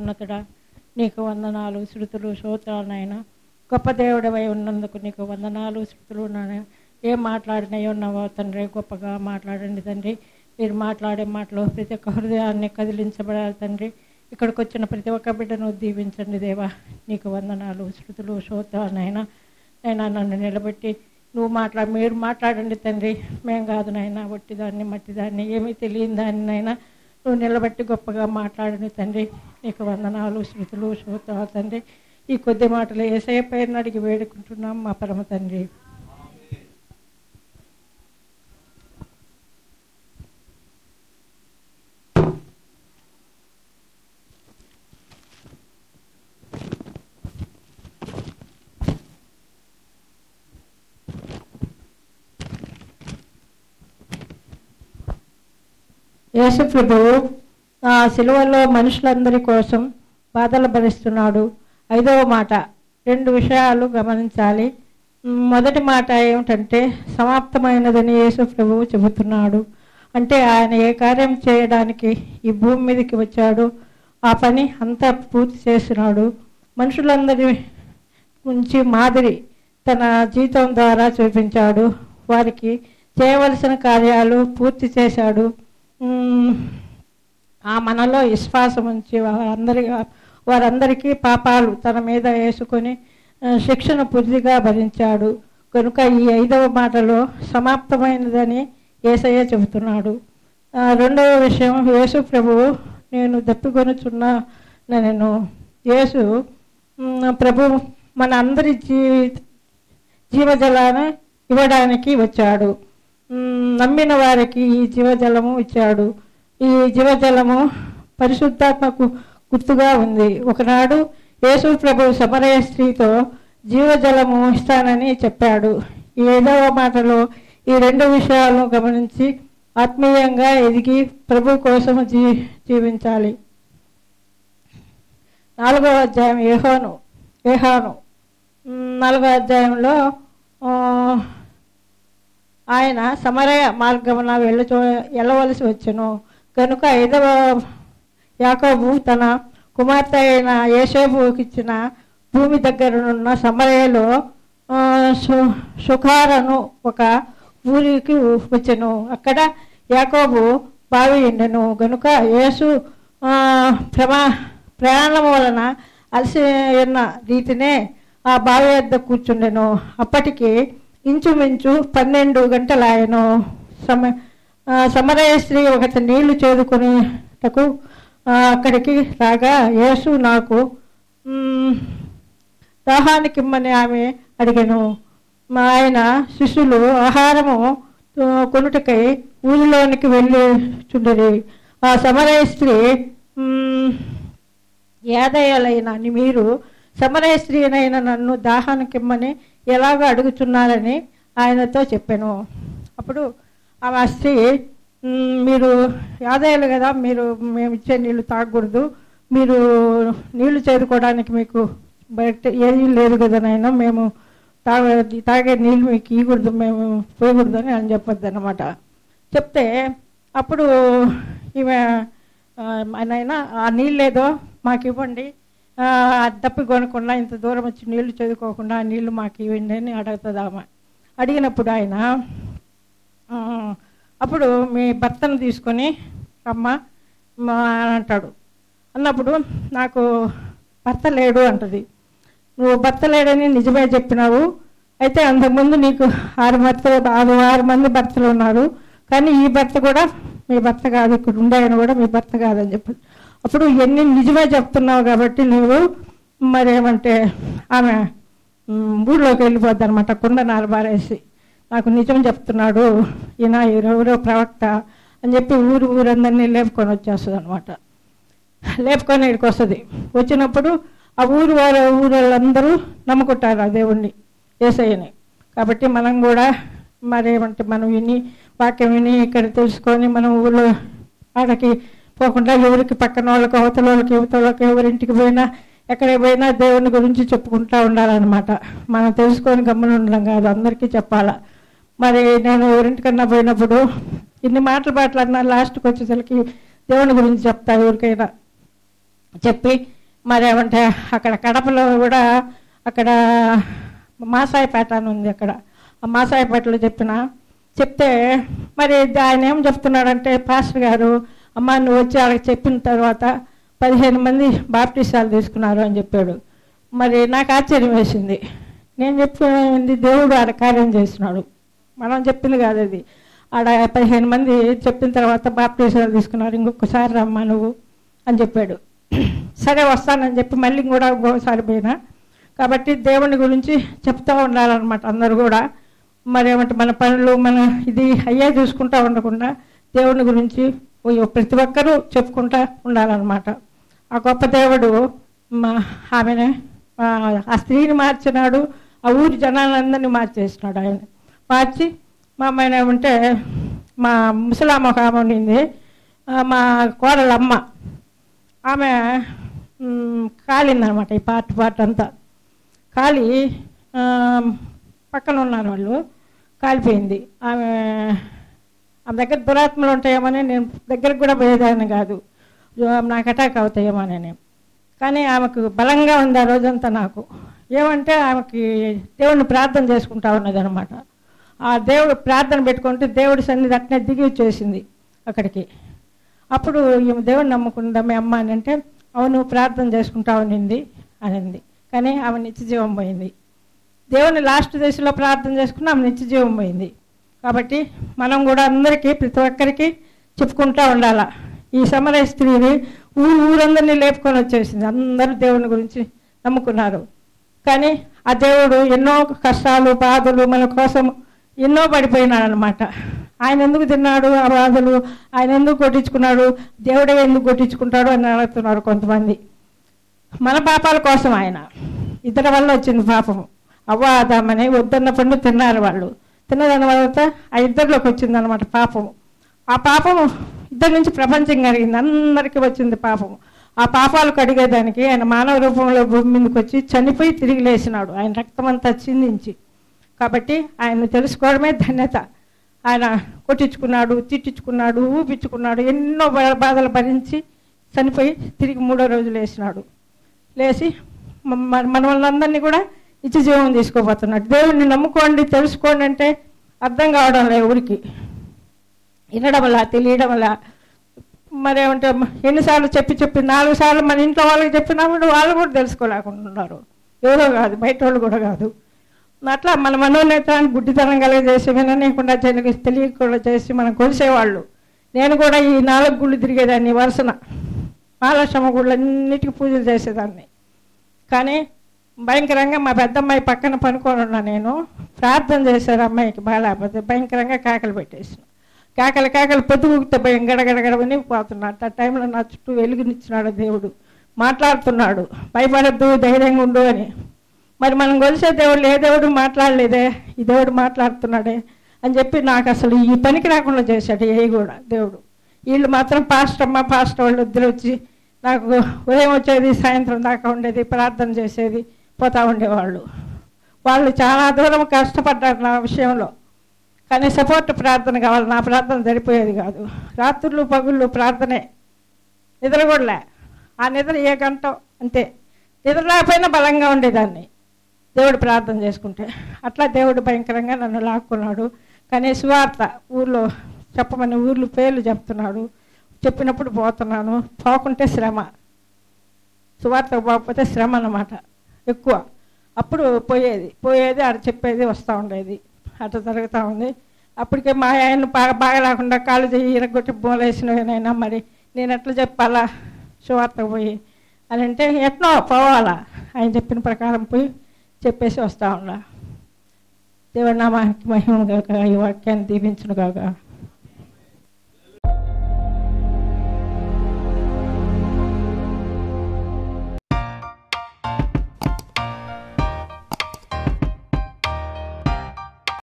మహోన్నతుడా నీకు వందనాలు శృతులు స్తోత్రాలు నాయన గొప్ప దేవుడవై ఉన్నందుకు నీకు వందనాలు శృతులు నాయన ఏం మాట్లాడినాయో ఉన్నావో తండ్రి గొప్పగా మాట్లాడండి తండ్రి మీరు మాట్లాడే మాటలు ప్రతి ఒక్క హృదయాన్ని కదిలించబడాలి తండ్రి ఇక్కడికి వచ్చిన ప్రతి ఒక్క బిడ్డను దీవించండి దేవా నీకు వందనాలు శృతులు స్తోత్రాలు నాయన నైనా నన్ను నిలబెట్టి నువ్వు మాట్లా మీరు మాట్లాడండి తండ్రి మేం కాదు నాయన ఒట్టిదాన్ని మట్టిదాన్ని ఏమీ తెలియని దాన్ని నైనా నువ్వు నిలబెట్టి గొప్పగా మాట్లాడండి తండ్రి నీకు వందనాలు శృతులు స్తోత్రాలు తండ్రి ఈ కొద్ది మాటలు ఏసయ్య పేరుని అడిగి వేడుకుంటున్నాం మా పరమ తండ్రి యేసు ప్రభువు ఆ సిలువలో మనుషులందరి కోసం బాధలు భరిస్తున్నాడు ఐదవ మాట రెండు విషయాలు గమనించాలి మ్, మొదటి మాట ఏమిటంటే సమాప్తమైనదని యేసు ప్రభువు చెబుతున్నాడు అంటే ఆయన ఏ కార్యం చేయడానికి ఈ భూమి మీదకి వచ్చాడు ఆ పని అంతా పూర్తి చేస్తున్నాడు మనుషులందరి గురించి మాదిరి తన జీవితం ద్వారా చూపించాడు వారికి చేయవలసిన కార్యాలు పూర్తి చేశాడు మ్, ఆ మనలో విశ్వాసం ఉంచి వారందరి వారందరికీ పాపాలు తన మీద వేసుకొని ఆ, శిక్షణ పూర్తిగా భరించాడు కనుక ఈ ఐదవ మాటలో సమాప్తమైనదని ఏసయ్య చెబుతున్నాడు ఆ, రెండవ విషయం యేసు ప్రభువు నేను దప్పికొనుచున్న నేను యేసు మ్, ప్రభు మన అందరి జీవి జీవజలాన్ని ఇవ్వడానికి వచ్చాడు మ్, నమ్మిన వారికి ఈ జీవజలము ఇచ్చాడు ఈ జీవజలము పరిశుద్ధాత్మకు గుర్తుగా ఉంది ఒకనాడు యేసు ప్రభు సమరయ స్త్రీతో జీవజలము ఇస్తానని చెప్పాడు ఈ ఐదవ మాటలో ఈ రెండు విషయాలను గమనించి ఆత్మీయంగా ఎదిగి ప్రభు కోసం జీ జీవించాలి నాలుగవ అధ్యాయం ఏహోను ఏహాను మ్, నాలుగవ అధ్యాయంలో ఆ, ఆయన సమరయ మార్గమున వెళ్ళచో వెళ్ళవలసి వచ్చెను కనుక ఐదవ యాకోబు తన కుమార్తె అయిన యేషేబుకి ఇచ్చిన భూమి దగ్గరనున్న సమరయలో ఆ, సు- సుఖారను ఒక ఊరికి వచ్చెను అక్కడ యాకోబు బావి ఎండెను గనుక యేసు ఆ, ప్రమా ప్రయాణం వలన అలసి ఉన్న రీతినే ఆ బావి వద్ద కూర్చుండెను అప్పటికి ఇంచుమించు పన్నెండు గంటలాయను సమ ఆ, సమరయ స్త్రీ ఒకటి నీళ్లు చేదుకునేటకు ఆ, అక్కడికి రాగా యేసు నాకు మ్, దాహానికి ఇమ్మని ఆమె అడిగాను మా ఆయన శిష్యులు ఆహారము ఆ, కొనుటకై ఊరిలోనికి వెళ్ళి చుండరి ఆ సమరయ స్త్రీ మ్, యాదయ్యలైన మీరు సమరయ స్త్రీనైన నన్ను దాహానికిమ్మని ఎలాగ అడుగుతున్నారని ఆయనతో చెప్పాను అప్పుడు ఆ స్త్రీ "మ్, మీరు యాదయ్యలు కదా మీరు మేము ఇచ్చే నీళ్లు తాగకూడదు మీరు నీళ్లు చేరుకోవడానికి మీకు బయట ఏది లేదు కదా నాయన మేము తాగే తాగే నీళ్ళు మీకు ఇవ్వకూడదు మేము పోయకూడదు అని అని చెప్పొద్దు అనమాట చెప్తే అప్పుడు ఈమె ఆ, నాయనా ఆ నీళ్ళేదో మాకు ఇవ్వండి ఆ, తప్పి కొనకుండా ఇంత దూరం వచ్చి నీళ్లు చదువుకోకుండా ఆ నీళ్లు మాకు ఇవ్వండి అని అడుగుతుంది ఆమె అడిగినప్పుడు ఆయన ఆ, అప్పుడు మీ భర్తను తీసుకొని అమ్మ మా అని అంటాడు అన్నప్పుడు నాకు భర్త లేడు అంటది నువ్వు భర్త లేడని నిజమే చెప్పినావు అయితే అంతకుముందు నీకు ఆరు భర్తలు ఆరు ఆరు మంది భర్తలు ఉన్నారు కానీ ఈ భర్త కూడా మీ భర్త కాదు ఇక్కడ ఉండే ఆయన కూడా మీ భర్త కాదని చెప్పి అప్పుడు ఎన్ని నిజమే చెప్తున్నావు కాబట్టి నువ్వు మరేమంటే ఆమె మ్, ఊళ్ళోకి వెళ్ళిపోద్ది అనమాట కుండ నారబారేసి నాకు నిజం చెప్తున్నాడు ఈయన ఎవరో ప్రవక్త అని చెప్పి ఊరు ఊరందరినీ లేపుకొని వచ్చేస్తుంది అనమాట లేపుకొని ఇక్కడికి వస్తుంది వచ్చినప్పుడు ఆ ఊరు వారు ఊరు వాళ్ళందరూ నమ్ముకుంటారు ఆ దేవుణ్ణి ఏసయ్యని కాబట్టి మనం కూడా మరేమంటే మనం విని వాక్యం విని ఇక్కడ తెలుసుకొని మనం ఊళ్ళో ఆడకి పోకుండా ఎవరికి పక్కన వాళ్ళకి అవతల వాళ్ళకి యువత వాళ్ళకి ఎవరింటికి పోయినా ఎక్కడికి పోయినా దేవుని గురించి చెప్పుకుంటా ఉండాలన్నమాట మనం తెలుసుకొని గమ్మున ఉండడం కాదు అందరికీ చెప్పాలా మరి నేను ఎవరింటికన్నా పోయినప్పుడు ఇన్ని మాటలు మాట్లాడినా లాస్ట్కి వచ్చేసరికి దేవుని గురించి చెప్తా ఎవరికైనా చెప్పి మరి ఏమంటే అక్కడ కడపలో కూడా అక్కడ మాసాయిపేట అని ఉంది అక్కడ ఆ మాసాయిపేటలో చెప్పిన చెప్తే మరి ఆయన ఏం చెప్తున్నాడంటే పాస్టర్ గారు అమ్మ నువ్వు వచ్చి వాళ్ళకి చెప్పిన తర్వాత పదిహేను మంది బాప్టిసాలు తీసుకున్నారు అని చెప్పాడు మరి నాకు ఆశ్చర్యం వేసింది నేను చెప్పింది దేవుడు ఆడ కార్యం చేస్తున్నాడు మనం చెప్పింది కాదు అది ఆడ పదిహేను మంది చెప్పిన తర్వాత బాప్టిసాలు తీసుకున్నారు ఇంకొకసారి రమ్మా నువ్వు అని చెప్పాడు సరే వస్తానని చెప్పి మళ్ళీ కూడా ఇంకోసారి పోయినా కాబట్టి దేవుని గురించి చెప్తూ ఉండాలన్నమాట అందరూ కూడా మరి ఏమంటే మన పనులు మన ఇది అయ్యే చూసుకుంటూ ఉండకుండా దేవుని గురించి ఓ- ప్రతి ఒక్కరూ చెప్పుకుంటూ ఉండాలన్నమాట ఆ గొప్ప దేవుడు మా ఆమెను ఆ ఆ స్త్రీని మార్చినాడు ఆ ఊరి జనాలందరినీ మార్చేసినాడు ఆయన మార్చి మా అమ్మాయిని ఏమంటే మా ముసలామ్మ ఒక ఆమె ఉండింది ఆ, మా కోడలమ్మ ఆమె మ్, కాలిందనమాట ఈ పార్ట్ పార్ట్ అంతా కాలి ఆ, పక్కన ఉన్నారు వాళ్ళు కాలిపోయింది ఆమె ఆమె దగ్గర దురాత్మలు ఉంటాయేమని నేను దగ్గరకు కూడా పోయేదాన్ని కాదు జో- నాకు అటాక్ అవుతాయేమోనని కానీ ఆమెకు బలంగా ఉంది ఆ రోజంతా నాకు ఏమంటే ఆమెకి దేవుడిని ప్రార్థన చేసుకుంటా ఉన్నది అనమాట ఆ దేవుడు ప్రార్థన పెట్టుకుంటే దేవుడి సన్నిధి అట్నే దిగి వచ్చేసింది అక్కడికి అప్పుడు ఈమె దేవుడిని నమ్ముకుందా మీ అమ్మ అని అంటే అవును ప్రార్థన చేసుకుంటా ఉన్నింది అనింది కానీ ఆమె నిత్య జీవం పోయింది దేవుని లాస్ట్ దశలో ప్రార్థన చేసుకుని ఆమె నిత్య జీవం పోయింది కాబట్టి మనం కూడా అందరికీ ప్రతి ఒక్కరికి చెప్పుకుంటా ఉండాలా ఈ సమర స్త్రీని ఊరు ఊరందరినీ లేపుకొని వచ్చేసింది అందరూ దేవుని గురించి నమ్ముకున్నారు కానీ ఆ దేవుడు ఎన్నో కష్టాలు బాధలు మన కోసం ఎన్నో పడిపోయినాడు అనమాట ఆయన ఎందుకు తిన్నాడు ఆ బాధలు ఆయన ఎందుకు కొట్టించుకున్నాడు దేవుడే ఎందుకు కొట్టించుకుంటాడు అని అడుగుతున్నారు కొంతమంది మన పాపాల కోసం ఆయన ఇతర వల్ల వచ్చింది పాపము అవ్వ ఆదామని వద్దన్న పండు తిన్నారు వాళ్ళు తిన్న దాని తర్వాత ఆ ఇద్దరిలోకి వచ్చింది అనమాట పాపము ఆ పాపము ఇద్దరి నుంచి ప్రపంచం కలిగింది అందరికీ వచ్చింది పాపము ఆ పాపాలు కడిగేదానికి ఆయన మానవ రూపంలో భూమి మీదకి వచ్చి చనిపోయి తిరిగి లేచినాడు ఆయన రక్తం అంతా చిందించి కాబట్టి ఆయన తెలుసుకోవడమే ధన్యత ఆయన కొట్టించుకున్నాడు తిట్టించుకున్నాడు ఊపించుకున్నాడు ఎన్నో బా- బాధలు భరించి చనిపోయి తిరిగి మూడో రోజు లేచినాడు లేచి మ- మన మన వాళ్ళందరినీ కూడా ఇచ్చి జీవం తీసుకోబోతున్నాడు దేవుడిని నమ్ముకోండి తెలుసుకోండి అంటే అర్థం కావడం లేదు ఊరికి వినడం వల్ల తెలియడం వల్ల మరి ఏమంటే ఎన్నిసార్లు చెప్పి చెప్పి నాలుగు సార్లు మన ఇంట్లో వాళ్ళకి చెప్పినప్పుడు వాళ్ళు కూడా తెలుసుకోలేకుంటున్నారు ఎవరో కాదు బయట వాళ్ళు కూడా కాదు అట్లా మన మనోనేతాన్ని గుడ్డితనం కలిగజేసి విననీయకుండా జనకి తెలియకుండా చేసి మనం కొలిసేవాళ్ళు నేను కూడా ఈ నాలుగు గుళ్ళు తిరిగేదాన్ని వరుసన మహాలక్ష్మ గుళ్ళన్నిటికీ పూజలు చేసేదాన్ని కానీ భయంకరంగా మా పెద్దమ్మాయి పక్కన పనుకొని ఉన్నా నేను ప్రార్థన చేశారు అమ్మాయికి బాగాలేకపోతే భయంకరంగా కేకలు పెట్టేసిన కేకలు కేకలు పొద్దుగుతే భయం గడగడగడవని పోతున్నాడు ఆ టైంలో నా చుట్టూ వెలుగునిచ్చినాడు దేవుడు మాట్లాడుతున్నాడు భయపడద్దు ధైర్యంగా ఉండు అని మరి మనం కొలిసే దేవుడు ఏ దేవుడు మాట్లాడలేదే ఈ దేవుడు మాట్లాడుతున్నాడే అని చెప్పి నాకు అసలు ఈ పనికి రాకుండా చేశాడు ఏ కూడా దేవుడు వీళ్ళు మాత్రం పాస్టర్ అమ్మ పాస్టర్ వాళ్ళు ఇద్దరు వచ్చి నాకు ఉదయం వచ్చేది సాయంత్రం దాకా ఉండేది ప్రార్థన చేసేది పోతా ఉండేవాళ్ళు వాళ్ళు చాలా దూరం కష్టపడ్డారు నా విషయంలో కానీ సపోర్ట్ ప్రార్థన కావాలి నా ప్రార్థన సరిపోయేది కాదు రాత్రులు పగుళ్ళు ప్రార్థనే నిద్ర కూడా లే ఆ నిద్ర ఏ గంట అంతే నిద్ర లేకపోయినా బలంగా ఉండేదాన్ని దేవుడు ప్రార్థన చేసుకుంటే అట్లా దేవుడు భయంకరంగా నన్ను లాక్కున్నాడు కానీ సువార్త ఊర్లో చెప్పమని ఊర్లు పేర్లు చెప్తున్నాడు చెప్పినప్పుడు పోతున్నాను పోకుంటే శ్రమ సువార్త పోకపోతే శ్రమ అన్నమాట ఎక్కువ అప్పుడు పోయేది పోయేది ఆడ చెప్పేది వస్తూ ఉండేది అట్లా జరుగుతూ ఉంది అప్పటికే మా ఆయన బాగా బాగా లేకుండా కాళ్ళు చెయ్యి ఇరగొట్టి బోలేసినైనా మరి నేను ఎట్లా చెప్పాలా సువార్తకు పోయి అని అంటే ఎట్నో పోవాలా ఆయన చెప్పిన ప్రకారం పోయి చెప్పేసి వస్తూ ఉండా దేవుడి నామానికి మహిమ కాక ఈ వాక్యాన్ని దీవించును కాక